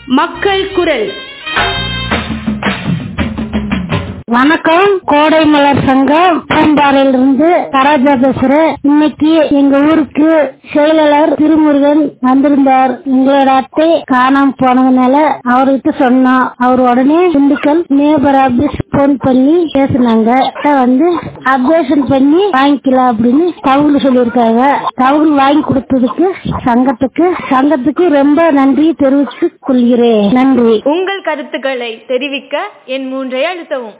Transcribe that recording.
மக்கள் குரல் வணக்கம் கோடை மலர் சங்கம் பூம்பாறையிலிருந்து சரோஜா பேசுறேன் இன்னைக்கு எங்க ஊருக்கு செயலாளர் திருமுருகன் வந்திருந்தார் எங்களோட அத்தை காணாம போனதுனால அவர்கிட்ட சொன்னோம் அவர் உடனே திண்டுக்கல் நேபர் ஆபீஸ் போன் பண்ணி பேசினாங்க அத்தை வந்து அப்டேஷன் பண்ணி வாங்கிக்கலாம் அப்படின்னு தகவல் சொல்லியிருக்காங்க தகவல் வாங்கி கொடுத்ததுக்கு சங்கத்துக்கு சங்கத்துக்கு ரொம்ப நன்றி தெரிவித்துக் கொள்கிறேன் நன்றி உங்கள் கருத்துக்களை தெரிவிக்க என் மூன்றை அழுத்தவும்